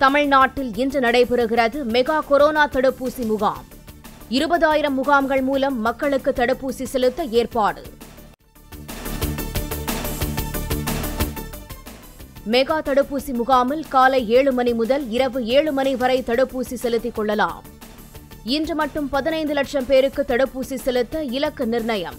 தமிழ்நாட்டில் இன்று நடைபெறுகிறது மெகா கொரோனா தடுப்பூசி முகாம் இருபதாயிரம் முகாம்கள் மூலம் மக்களுக்கு தடுப்பூசி செலுத்த ஏற்பாடு மெகா தடுப்பூசி முகாமில் காலை ஏழு மணி முதல் இரவு ஏழு மணி வரை தடுப்பூசி செலுத்திக் கொள்ளலாம் இன்று மட்டும் பதினைந்து லட்சம் பேருக்கு தடுப்பூசி செலுத்த இலக்கு நிர்ணயம்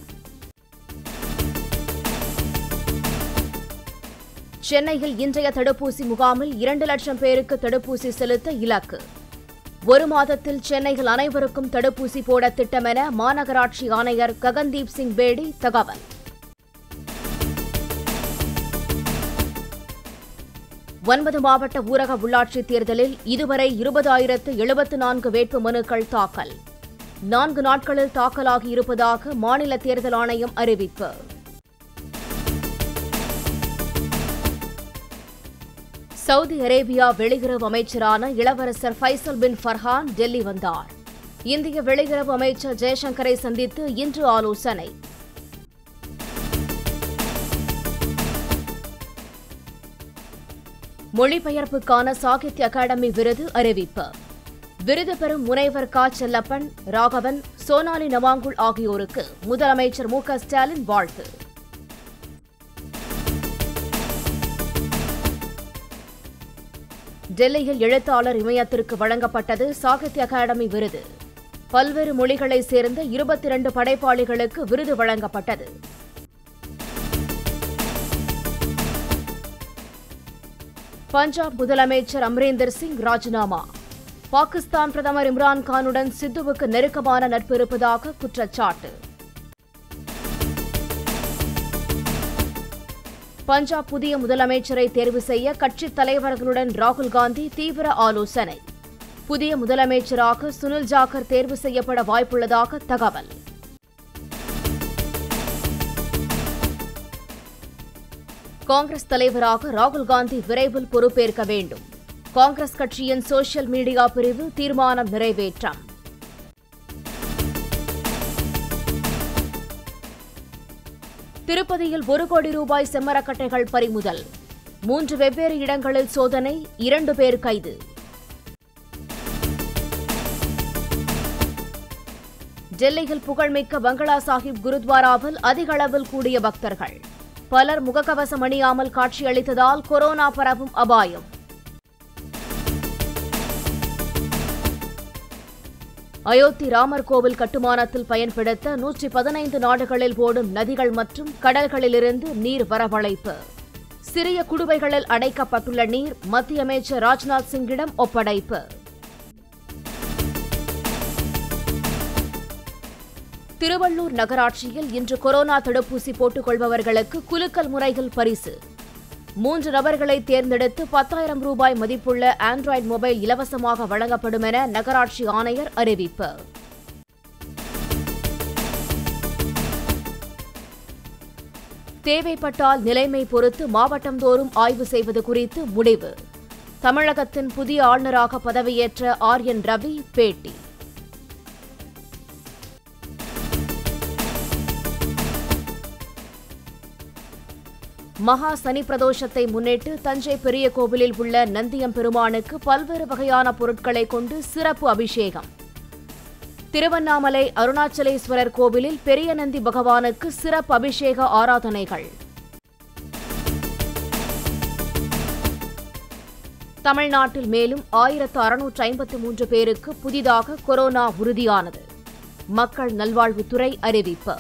சென்னையில் இன்றைய தடுப்பூசி முகாமில் இரண்டு லட்சம் பேருக்கு தடுப்பூசி செலுத்த இலக்கு ஒரு மாதத்தில் சென்னையில் அனைவருக்கும் தடுப்பூசி போட திட்டமென மாநகராட்சி ஆணையர் ககன்தீப் சிங் பேடி தகவல் ஒன்பது மாவட்ட ஊரக உள்ளாட்சித் தேர்தலில் இதுவரை இருபதாயிரத்து எழுபத்து நான்கு வேட்பு மனுக்கள் தாக்கல் நான்கு நாட்களில் தாக்கலாகி இருப்பதாக மாநில தேர்தல் ஆணையம் அறிவிப்பு சவுதி அரேபியா வெளியுறவு அமைச்சரான இளவரசர் ஃபைசல் பின் ஃபர்ஹான் டெல்லி வந்தார் இந்திய வெளியுறவு அமைச்சர் ஜெயசங்கரை சந்தித்து இன்று ஆலோசனை மொழிபெயர்ப்புக்கான சாகித்ய அகாடமி விருது அறிவிப்பு விருது பெறும் முனைவர் கா செல்லப்பன் ராகவன் சோனாலி நவாங்குல் ஆகியோருக்கு முதலமைச்சர் மு க ஸ்டாலின் வாழ்த்து டெல்லியில் எழுத்தாளர் இமயத்திற்கு வழங்கப்பட்டது சாகித்ய அகாடமி விருது பல்வேறு மொழிகளைச் சேர்ந்த இருபத்தி இரண்டு படைப்பாளிகளுக்கு விருது வழங்கப்பட்டது பஞ்சாப் முதலமைச்சர் அம்ரேந்தர் சிங் ராஜினாமா பாகிஸ்தான் பிரதமர் இம்ரான் கானுடன் சித்துவுக்கு நெருக்கமான நட்பு இருப்பதாக குற்றச்சாட்டு பஞ்சாப் புதிய முதலமைச்சரை தேர்வு செய்ய கட்சித் தலைவர்களுடன் ராகுல் காந்தி தீவிர ஆலோசனை புதிய முதலமைச்சராக சுனில் ஜாக்கர் தேர்வு செய்யப்பட வாய்ப்புள்ளதாக தகவல் காங்கிரஸ் தலைவராக ராகுல் காந்தி விரைவில் பொறுப்பேற்க வேண்டும் காங்கிரஸ் கட்சியின் சோசியல் மீடியா பிரிவு தீர்மானம் நிறைவேற்றம் திருப்பதியில் ஒரு கோடி ரூபாய் செம்மரக்கட்டைகள் பறிமுதல் மூன்று வெவ்வேறு இடங்களில் சோதனை இரண்டு பேர் கைது டெல்லியில் புகழ்மிக்க பங்களா சாஹிப் குருத்வாராவில் அதிக அளவில் கூடிய பக்தர்கள் பலர் முகக்கவசம் அணியாமல் காட்சியளித்ததால் கொரோனா பரவும் அபாயம் அயோத்தி ராமர் கோவில் கட்டுமானத்தில் பயன்படுத்த நூற்றி பதினைந்து நாடுகளில் ஓடும் நதிகள் மற்றும் கடல்களிலிருந்து நீர் வரவழைப்பு சிறிய குடுவைகளில் அடைக்கப்பட்டுள்ள நீர் மத்திய அமைச்சர் ராஜ்நாத் சிங்கிடம் ஒப்படைப்பு திருவள்ளூர் நகராட்சியில் இன்று கொரோனா தடுப்பூசி போட்டுக் கொள்பவர்களுக்கு குலுக்கல் முறையில் பரிசு மூன்று நபர்களை தேர்ந்தெடுத்து பத்தாயிரம் ரூபாய் மதிப்புள்ள ஆண்ட்ராய்டு மொபைல் இலவசமாக வழங்கப்படும் என நகராட்சி ஆணையர் அறிவிப்பு தேவைப்பட்டால் நிலைமை பொறுத்து மாவட்டந்தோறும் ஆய்வு செய்வது குறித்து முடிவு தமிழகத்தின் புதிய ஆளுநராக பதவியேற்ற ஆர் என் ரவி பேட்டி மகா சனி பிரதோஷத்தை முன்னிட்டு தஞ்சை பெரிய கோவிலில் உள்ள நந்தியம் பெருமானுக்கு பல்வேறு வகையான பொருட்களை கொண்டு சிறப்பு அபிஷேகம் திருவண்ணாமலை அருணாச்சலேஸ்வரர் கோவிலில் பெரிய நந்தி பகவானுக்கு சிறப்பு அபிஷேக ஆராதனைகள் தமிழ்நாட்டில் மேலும் ஆயிரத்து அறுநூற்று ஐம்பத்து மூன்று பேருக்கு புதிதாக கொரோனா உறுதியானது மக்கள் நல்வாழ்வுத்துறை அறிவிப்பு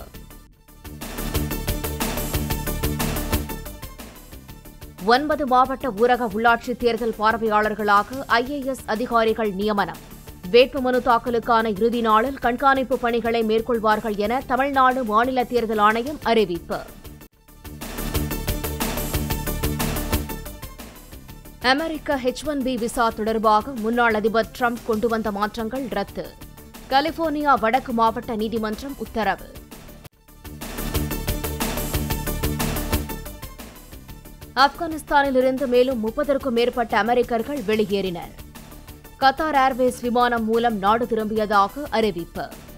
ஒன்பது மாவட்ட ஊரக உள்ளாட்சி தேர்தல் பார்வையாளர்களாக ஐஏஎஸ் அதிகாரிகள் நியமனம் வேட்புமனு தாக்கலுக்கான இறுதி நாளில் கண்காணிப்பு பணிகளை மேற்கொள்வார்கள் என தமிழ்நாடு மாநில தேர்தல் ஆணையம் அறிவிப்பு அமெரிக்க ஹெச் ஒன் பி விசா தொடர்பாக முன்னாள் அதிபர் ட்ரம்ப் கொண்டு வந்த மாற்றங்கள் ரத்து கலிபோர்னியா வடக்கு மாவட்ட நீதிமன்றம் உத்தரவு ஆப்கானிஸ்தானில் இருந்து மேலும் முப்பதற்கும் மேற்பட்ட அமெரிக்கர்கள் வெளியேறினர் கத்தார் ஏர்வேஸ் விமானம் மூலம் நாடு திரும்பியதாக அறிவிப்பு